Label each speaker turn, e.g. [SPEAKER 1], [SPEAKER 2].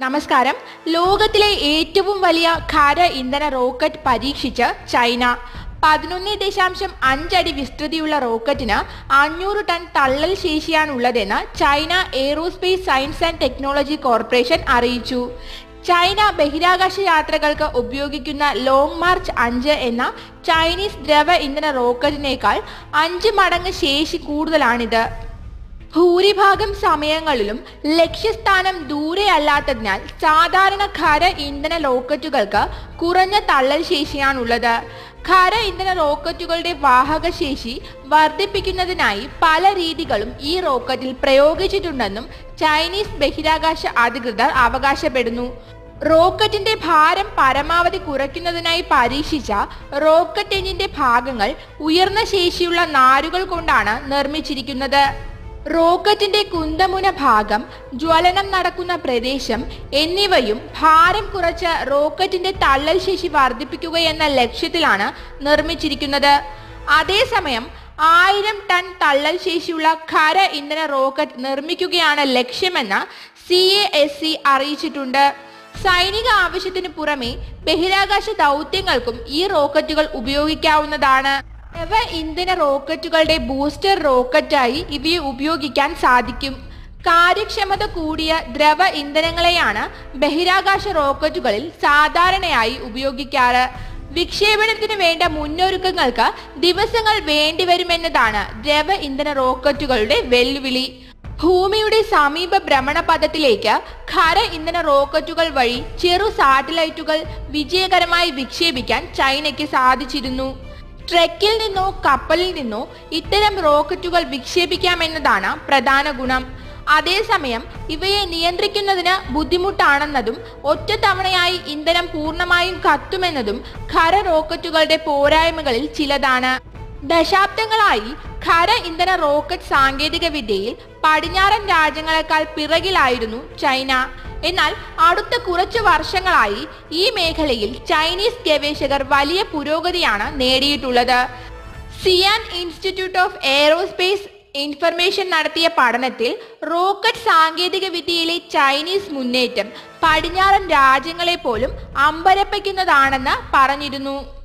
[SPEAKER 1] നമസ്കാരം ലോകത്തിലെ ഏറ്റവും വലിയ ഖര ഇന്ധന റോക്കറ്റ് പരീക്ഷിച്ച് ചൈന പതിനൊന്ന് ദശാംശം അഞ്ചടി വിസ്തൃതിയുള്ള റോക്കറ്റിന് അഞ്ഞൂറ് ടൺ തള്ളൽ ശേഷിയാണുള്ളതെന്ന് China aerospace science and technology corporation അറിയിച്ചു ചൈന ബഹിരാകാശ യാത്രകൾക്ക് ഉപയോഗിക്കുന്ന ലോങ് മാർച്ച് അഞ്ച് എന്ന ചൈനീസ് ദ്രവ ഇന്ധന റോക്കറ്റിനേക്കാൾ അഞ്ച് മടങ്ങ് ശേഷി കൂടുതലാണിത് ഭൂരിഭാഗം സമയങ്ങളിലും ലക്ഷ്യസ്ഥാനം ദൂരെയല്ലാത്തതിനാൽ സാധാരണ ഖര ഇന്ധന റോക്കറ്റുകൾക്ക് കുറഞ്ഞ തള്ളൽ ശേഷിയാണുള്ളത് ഖര ഇന്ധന റോക്കറ്റുകളുടെ വാഹക ശേഷി വർദ്ധിപ്പിക്കുന്നതിനായി പല രീതികളും ഈ റോക്കറ്റിൽ പ്രയോഗിച്ചിട്ടുണ്ടെന്നും ചൈനീസ് ബഹിരാകാശ അധികൃതർ അവകാശപ്പെടുന്നു റോക്കറ്റിന്റെ ഭാരം പരമാവധി കുറയ്ക്കുന്നതിനായി പരീക്ഷിച്ച റോക്കറ്റ് എഞ്ചിന്റെ ഭാഗങ്ങൾ ഉയർന്ന ശേഷിയുള്ള നാരുകൾ കൊണ്ടാണ് നിർമ്മിച്ചിരിക്കുന്നത് റോക്കറ്റിന്റെ കുന്തമുന ഭാഗം ജ്വലനം നടക്കുന്ന പ്രദേശം എന്നിവയും ഭാരം കുറച്ച് റോക്കറ്റിന്റെ തള്ളൽ ശേഷി വർദ്ധിപ്പിക്കുകയെന്ന ലക്ഷ്യത്തിലാണ് നിർമ്മിച്ചിരിക്കുന്നത് അതേസമയം ആയിരം ടൺ തള്ളൽ ശേഷിയുള്ള ഖര ഇന്ധന റോക്കറ്റ് നിർമ്മിക്കുകയാണ് ലക്ഷ്യമെന്ന് സി എ എസ് സി അറിയിച്ചിട്ടുണ്ട് സൈനിക ആവശ്യത്തിനു പുറമെ ബഹിരാകാശ ദൗത്യങ്ങൾക്കും ഈ റോക്കറ്റുകൾ ഉപയോഗിക്കാവുന്നതാണ് ദ്രവ ഇന്ധന റോക്കറ്റുകളുടെ ബൂസ്റ്റർ റോക്കറ്റായി ഇവയെ ഉപയോഗിക്കാൻ സാധിക്കും കാര്യക്ഷമത കൂടിയ ദ്രവ ഇന്ധനങ്ങളെയാണ് ബഹിരാകാശ റോക്കറ്റുകളിൽ സാധാരണയായി ഉപയോഗിക്കാറ് വിക്ഷേപണത്തിന് വേണ്ട മുന്നൊരുക്കങ്ങൾക്ക് ദിവസങ്ങൾ വേണ്ടിവരുമെന്നതാണ് ദ്രവ ഇന്ധന റോക്കറ്റുകളുടെ വെല്ലുവിളി ഭൂമിയുടെ സമീപ ഭ്രമണപഥത്തിലേക്ക് ഖര ഇന്ധന റോക്കറ്റുകൾ വഴി ചെറു സാറ്റലൈറ്റുകൾ വിജയകരമായി വിക്ഷേപിക്കാൻ ചൈനയ്ക്ക് സാധിച്ചിരുന്നു ട്രക്കിൽ നിന്നോ കപ്പലിൽ നിന്നോ ഇത്തരം റോക്കറ്റുകൾ വിക്ഷേപിക്കാമെന്നതാണ് പ്രധാന ഗുണം അതേസമയം ഇവയെ നിയന്ത്രിക്കുന്നതിന് ബുദ്ധിമുട്ടാണെന്നതും ഒറ്റത്തവണയായി ഇന്ധനം പൂർണ്ണമായും കത്തുമെന്നതും ഖര റോക്കറ്റുകളുടെ പോരായ്മകളിൽ ചിലതാണ് ദശാബ്ദങ്ങളായി ഖര ഇന്ധന റോക്കറ്റ് സാങ്കേതിക വിദ്യയിൽ പടിഞ്ഞാറൻ രാജ്യങ്ങളെക്കാൾ പിറകിലായിരുന്നു ചൈന എന്നാൽ അടുത്ത കുറച്ചു വർഷങ്ങളായി ഈ മേഖലയിൽ ചൈനീസ് ഗവേഷകർ വലിയ പുരോഗതിയാണ് നേടിയിട്ടുള്ളത് Xi'an institute of aerospace information നടത്തിയ പഠനത്തിൽ റോക്കറ്റ് സാങ്കേതിക വിദ്യയിലെ ചൈനീസ് മുന്നേറ്റം പടിഞ്ഞാറൻ രാജ്യങ്ങളെ പോലും അമ്പരപ്പിക്കുന്നതാണെന്ന് പറഞ്ഞിരുന്നു